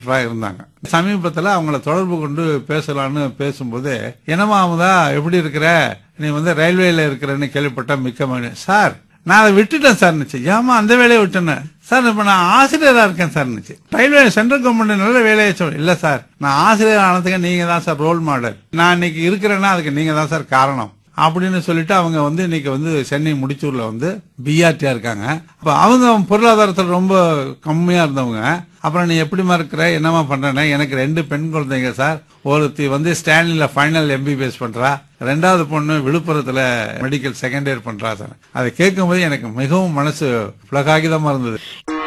இருந்தாங்க சமீபத்துல அவங்கள தொடர்பு கொண்டு பேசலாம்னு பேசும்போது என்னமா அமுதா எப்படி இருக்கிற நீ வந்து ரயில்வேல இருக்கிறன்னு கேள்விப்பட்ட மிக்க மகிழ்ச்சி சார் நான் அதை விட்டுட்டேன் சார்னுச்சு ஏமா அந்த வேலையை விட்டேன்னு சார் இப்ப நான் ஆசிரியரா இருக்கேன் சார்னுச்சு ரயில்வே சென்ட்ரல் கவர்மெண்ட் நல்ல வேலையை சொல்ல இல்ல சார் நான் ஆசிரியர் ஆனதுக்கு நீங்க தான் சார் ரோல் மாடல் நான் இன்னைக்கு இருக்கிறேன்னா அதுக்கு நீங்க தான் சார் காரணம் அப்படின்னு சொல்லிட்டு அவங்க வந்து இன்னைக்கு வந்து சென்னை முடிச்சூர்ல வந்து பிஆர்டியா இருக்காங்க அப்ப அவங்க பொருளாதாரத்துல ரொம்ப கம்மியா இருந்தவங்க அப்புறம் நீ எப்படிமா இருக்கிற என்னமா பண்றேன்னா எனக்கு ரெண்டு பெண் குழந்தைங்க சார் ஒருத்தி வந்து ஸ்டான்லில ஃபைனல் எம்பிபிஎஸ் பண்றா ரெண்டாவது பொண்ணு விழுப்புரத்துல மெடிக்கல் செகண்ட் இயர் பண்றா சார் அதை கேட்கும்போது எனக்கு மிகவும் மனசு புலகாகிதமா இருந்தது